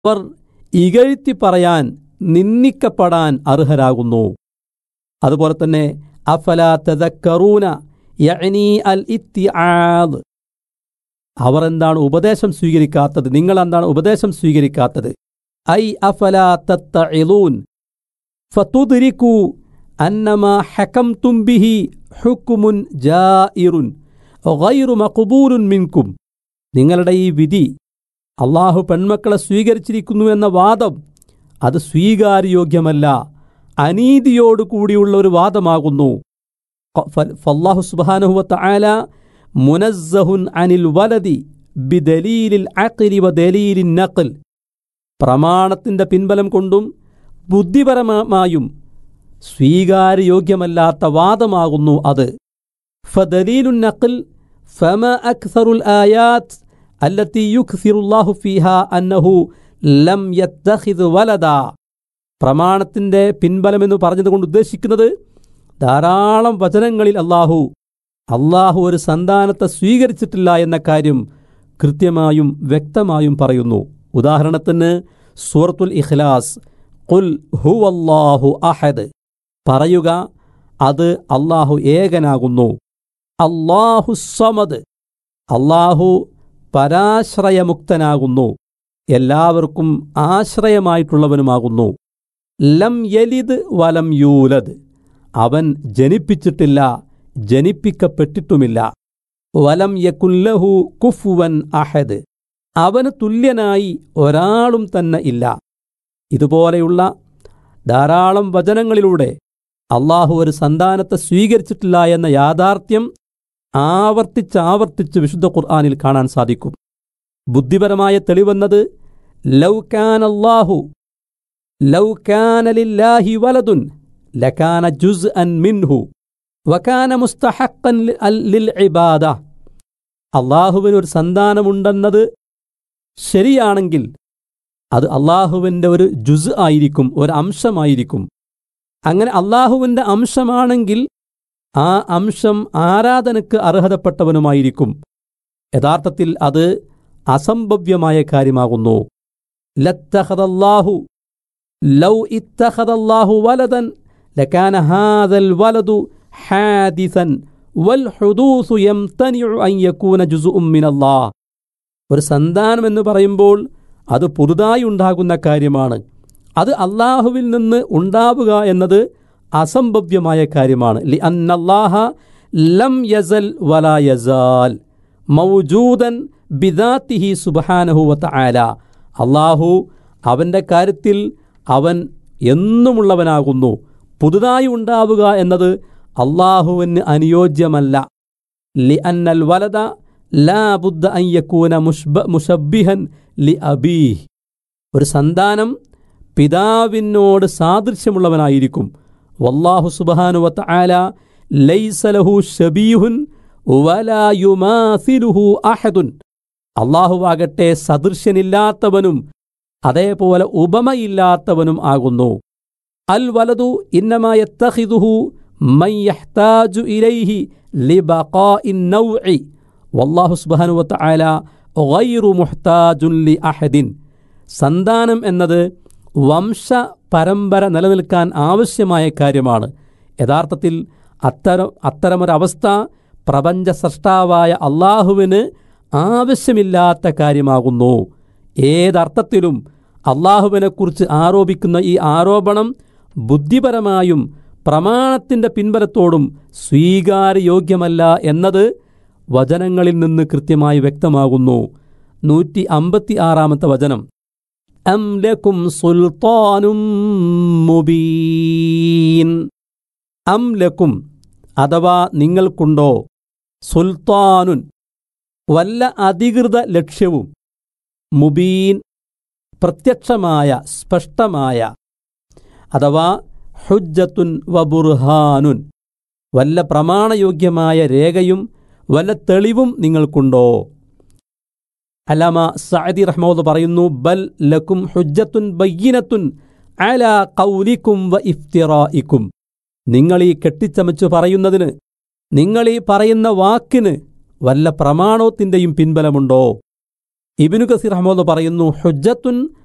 അവർ ഇകഴ്ത്തി പറയാൻ നിന്ദിക്കപ്പെടാൻ അർഹരാകുന്നു അതുപോലെ തന്നെ അഫല തദക്കറൂന യഅനി അൽ ഇത്തിആദ് അവർ എന്താണ് ഉപദേശം സ്വീകരിക്കാത്തത് നിങ്ങൾ എന്താണ് ഉപദേശം സ്വീകരിക്കാത്തത് ഐ അഫല തത്തഇലൂൻ ഫതുദ്രികു അന്നമാ ഹകംതും ബിഹി ഹുക്കുമുൻ ജായിറുൻ ഗൈറു മഖ്ബൂലുൻ മിൻകും നിങ്ങളുടെ ഈ വിധി അള്ളാഹു പെൺമക്കളെ സ്വീകരിച്ചിരിക്കുന്നു എന്ന വാദം അത് സ്വീകാര്യോഗ്യമല്ല അനീതിയോടു കൂടിയുള്ള ഒരു വാദമാകുന്നു ഫല്ലാഹു സുബാനുഹുവത്ത ആല മുനസ്സഹുൻ അനിൽ വലതി ബിദലീലിൽ അഖിലി വ ദലീലിൻ നഖൽ പ്രമാണത്തിന്റെ പിൻബലം കൊണ്ടും ബുദ്ധിപരമായും സ്വീകാര്യോഗ്യമല്ലാത്ത വാദമാകുന്നു അത് ഫദലീലുൻ നഖൽ ഫമ അക്സറുൽ ആയാത്ത് അല്ലത്തി യുക്സിറുല്ലാഹു ഫീഹ അന്നഹു ലം യത്തഖിദ് വലദ പ്രമാണത്തിന്റെ പിൻബലമെന്ന് പറഞ്ഞതുകൊണ്ട് ഉദ്ദേശിക്കുന്നത് ധാരാളം വചനങ്ങളിൽ അള്ളാഹു അള്ളാഹു ഒരു സന്താനത്തെ സ്വീകരിച്ചിട്ടില്ല എന്ന കാര്യം കൃത്യമായും വ്യക്തമായും പറയുന്നു ഉദാഹരണത്തിന് സൂറത്തുൽ ഇഖ്ലാസ് ഖുൽ ഹുവല്ലാഹു അഹദ് പറയുക അത് അള്ളാഹു ഏകനാകുന്നു അള്ളാഹു സമദ് അള്ളാഹു പരാശ്രയമുക്തനാകുന്നു എല്ലാവർക്കും ആശ്രയമായിട്ടുള്ളവനുമാകുന്നു ലം യലിദ് വലം യൂലദ് അവൻ ജനിപ്പിച്ചിട്ടില്ല ജനിപ്പിക്കപ്പെട്ടിട്ടുമില്ല വലം യക്കുല്ലഹു കുഫുവൻ അഹദ് അവന് തുല്യനായി ഒരാളും തന്നെ ഇല്ല ഇതുപോലെയുള്ള ധാരാളം വചനങ്ങളിലൂടെ അള്ളാഹു ഒരു സന്താനത്തെ സ്വീകരിച്ചിട്ടില്ല എന്ന യാഥാർത്ഥ്യം ആവർത്തിച്ചാവർത്തിച്ച് വിശുദ്ധ ഖുർആാനിൽ കാണാൻ സാധിക്കും ബുദ്ധിപരമായ തെളിവെന്നത് ലൗകാൻ അള്ളാഹു ലൗകാനലില്ലാഹി വലതുൻ ലക്കാന ജുസ് അൻ മിൻഹു വക്കാന മുസ്തഹക്കൻ ലിൽ ഇബാദ അള്ളാഹുവിന് ഒരു സന്താനമുണ്ടെന്നത് ശരിയാണെങ്കിൽ അത് അള്ളാഹുവിൻ്റെ ഒരു ജുസ് ആയിരിക്കും ഒരു അംശമായിരിക്കും അങ്ങനെ അള്ളാഹുവിൻ്റെ അംശമാണെങ്കിൽ ആ അംശം ആരാധനയ്ക്ക് അർഹതപ്പെട്ടവനുമായിരിക്കും യഥാർത്ഥത്തിൽ അത് അസംഭവ്യമായ കാര്യമാകുന്നു ലത്തഹദല്ലാഹു ലൗ ഇത്തഹദല്ലാഹു വലതൻ ലക്കാന ഹാദൽ വലതു ഹാദിസൻ വൽ ഹുദൂസു യംതനിഉ അൻ യകൂന ജുസുഉം മിനല്ലാഹ് ഒരു സന്താനം എന്ന് പറയുമ്പോൾ അത് പുതുതായി ഉണ്ടാകുന്ന കാര്യമാണ് അത് അള്ളാഹുവിൽ നിന്ന് ഉണ്ടാവുക എന്നത് അസംഭവ്യമായ കാര്യമാണ് ലി അന്നല്ലാഹ ലം യസൽ വലാ യസാൽ മൗജൂദൻ ബിദാത്തിഹി സുബഹാനഹു വതആല അള്ളാഹു അവൻ്റെ കാര്യത്തിൽ അവൻ എന്നുമുള്ളവനാകുന്നു പുതുതായി ഉണ്ടാവുക എന്നത് അള്ളാഹുവിന് അനുയോജ്യമല്ല ലി അന്നൽ വലത ലാ ബുദ്ധ അയ്യക്കൂന മുഷ്ബ മുഷബിഹൻ ലി അബീഹ് ഒരു സന്താനം പിതാവിനോട് സാദൃശ്യമുള്ളവനായിരിക്കും വല്ലാഹു സുബാനുവത്ത് ആല ലൈസലഹു ഷബീഹുൻ വലായുമാസിലുഹു അഹദുൻ അള്ളാഹുവാകട്ടെ സദൃശ്യനില്ലാത്തവനും അതേപോലെ ഉപമയില്ലാത്തവനും ആകുന്നു അൽ വലതു ഇന്നമായത്തഹിദുഹു മൻ യഹ്താജു ഇലൈഹി ലിബഖാഇൻ നൗഇ വല്ലാഹു സുബ്ഹാനഹു വതആല ഗൈറു മുഹ്താജുൻ ലി അഹദിൻ സന്താനം എന്നത് വംശ പരമ്പര നിലനിൽക്കാൻ ആവശ്യമായ കാര്യമാണ് യഥാർത്ഥത്തിൽ അത്തരം അത്തരമൊരവസ്ഥ പ്രപഞ്ച സൃഷ്ടാവായ അള്ളാഹുവിന് ആവശ്യമില്ലാത്ത കാര്യമാകുന്നു ഏതർത്ഥത്തിലും അള്ളാഹുവിനെക്കുറിച്ച് ആരോപിക്കുന്ന ഈ ആരോപണം ബുദ്ധിപരമായും പ്രമാണത്തിൻ്റെ പിൻബലത്തോടും സ്വീകാര്യയോഗ്യമല്ല എന്നത് വചനങ്ങളിൽ നിന്ന് കൃത്യമായി വ്യക്തമാകുന്നു നൂറ്റി അമ്പത്തി ആറാമത്തെ വചനം അം ലക്കും സുൽത്താനും മുബീൻ അം ലക്കും അഥവാ നിങ്ങൾക്കുണ്ടോ സുൽത്താനുൻ വല്ല അധികൃത ലക്ഷ്യവും മുബീൻ പ്രത്യക്ഷമായ സ്പഷ്ടമായ അഥവാ ഹുജ്ജത്തുൻ വബുർഹാനുൻ വല്ല പ്രമാണയോഗ്യമായ രേഖയും വല്ല തെളിവും നിങ്ങൾക്കുണ്ടോ അലാമ സഅദി റഹ്മോദ് പറയുന്നു ബൽ ലക്കും ഹുജ്ജത്തുൻ ബയ്യനത്തുൻ അല കൗലിക്കും വ ഇഫ്തിറായിക്കും നിങ്ങൾ ഈ കെട്ടിച്ചമച്ചു പറയുന്നതിന് നിങ്ങൾ ഈ പറയുന്ന വാക്കിന് വല്ല പ്രമാണത്തിൻ്റെയും പിൻബലമുണ്ടോ ഇബിനു കസീർ അഹമ്മദ് പറയുന്നു ഹുജ്ജത്തുൻ